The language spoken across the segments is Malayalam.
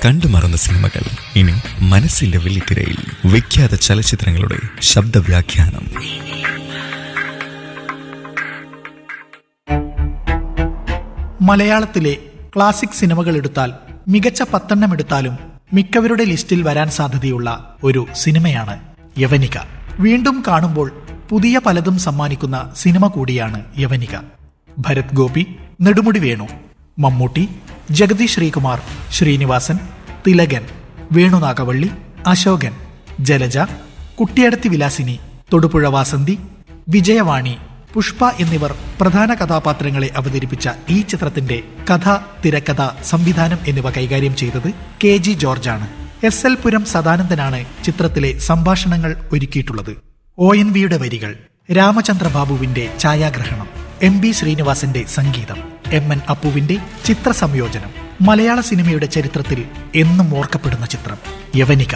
കണ്ടു മറന്ന സിനിമകൾ ഇനി മനസ്സിന്റെ വെള്ളിത്തിരയിൽ വിഖ്യാത ചലച്ചിത്രങ്ങളുടെ ശബ്ദവ്യാഖ്യാനം മലയാളത്തിലെ ക്ലാസിക് സിനിമകൾ എടുത്താൽ മികച്ച പത്തെണ്ണം എടുത്താലും മിക്കവരുടെ ലിസ്റ്റിൽ വരാൻ സാധ്യതയുള്ള ഒരു സിനിമയാണ് യവനിക വീണ്ടും കാണുമ്പോൾ പുതിയ പലതും സമ്മാനിക്കുന്ന സിനിമ കൂടിയാണ് യവനിക ഭരത് ഗോപി നെടുമുടി വേണു മമ്മൂട്ടി ജഗതി ശ്രീകുമാർ ശ്രീനിവാസൻ തിലകൻ വേണുനാഗവള്ളി അശോകൻ ജലജ കുട്ടിയടത്തി വിലാസിനി തൊടുപുഴ വാസന്തി വിജയവാണി പുഷ്പ എന്നിവർ പ്രധാന കഥാപാത്രങ്ങളെ അവതരിപ്പിച്ച ഈ ചിത്രത്തിന്റെ കഥ തിരക്കഥ സംവിധാനം എന്നിവ കൈകാര്യം ചെയ്തത് കെ ജി ജോർജാണ് എസ് എൽ പുരം സദാനന്ദനാണ് ചിത്രത്തിലെ സംഭാഷണങ്ങൾ ഒരുക്കിയിട്ടുള്ളത് ഒ എൻ വിയുടെ വരികൾ രാമചന്ദ്ര ബാബുവിന്റെ ഛായാഗ്രഹണം എം ബി ശ്രീനിവാസന്റെ സംഗീതം എം എൻ അപ്പുവിന്റെ ചിത്ര സംയോജനം മലയാള സിനിമയുടെ ചരിത്രത്തിൽ എന്നും ഓർക്കപ്പെടുന്ന ചിത്രം യവനിക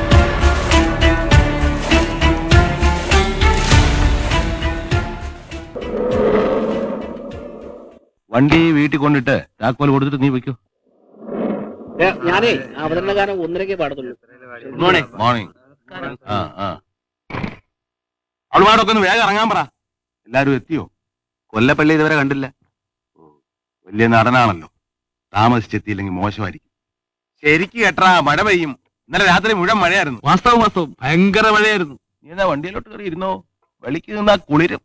വണ്ടി വീട്ടിൽ കൊണ്ടിട്ട് താക്കോൽ കൊടുത്തിട്ട് നീ വെക്കോ ഏ, ഞാനേ അവതരണകാരം ഒന്നരക്കേ പാടത്തുള്ളൂ മോർണിംഗ് മോർണിംഗ് ആ ആ അവളുമാരൊക്കെ ഒന്ന് വേഗം ഇറങ്ങാൻ പറ എല്ലാരും എത്തിയോ കൊല്ലപ്പള്ളി ഇതുവരെ കണ്ടില്ല ഓ, വലിയ നടനാണല്ലോ താമസിച്ചെത്തിയില്ലെങ്കിൽ മോശമായിരിക്കും ശരിക്ക് കേട്ടാ മഴ പെയ്യും ഇന്നലെ രാത്രി മുഴുവൻ മഴയായിരുന്നു വാസ്തവം വാസ്തവം ഭയങ്കര മഴയായിരുന്നു നീ എന്നാ വണ്ടിയിലോട്ട് കയറി ഇരുന്നോ വെളിക്ക് നിന്നാ കുളിരും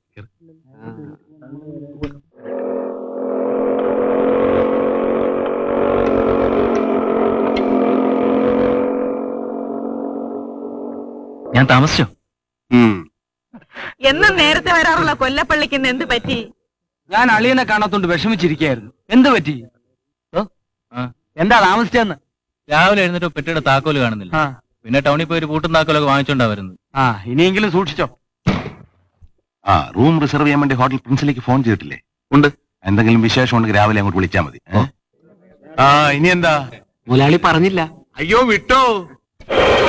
ഞാൻ താമസിച്ചോ ഉം. എന്നും നേരത്തെ വരാറുള്ള കൊല്ലപ്പള്ളിക്ക് ഇന്ന് എന്ത് പറ്റി ഞാൻ അളിയനെ കാണാത്തോണ്ട് വിഷമിച്ചിരിക്കായിരുന്നു എന്ത് പറ്റി ഓ, ആ. എന്താ താമസിച്ചെന്ന് രാവിലെ എഴുന്നേറ്റ് പെട്ടിയുടെ താക്കോല് കാണുന്നില്ല ആ പിന്നെ ടൗണിൽ പോയി ഒരു പൂട്ടും താക്കോലൊക്കെ വാങ്ങിച്ചോണ്ടാ വരുന്നത് ആ ഇനിയെങ്കിലും സൂക്ഷിച്ചോ ആ റൂം റിസർവ് ചെയ്യാൻ വേണ്ടി ഹോട്ടൽ പ്രിൻസിലേക്ക് ഫോൺ ചെയ്തിട്ടില്ലേ ഉണ്ട് എന്തെങ്കിലും വിശേഷം ഉണ്ടെങ്കിൽ രാവിലെ അങ്ങോട്ട് വിളിച്ചാൽ മതി ഏ? ആ ഇനി എന്താ മുലാളി പറഞ്ഞില്ല അയ്യോ വിട്ടോ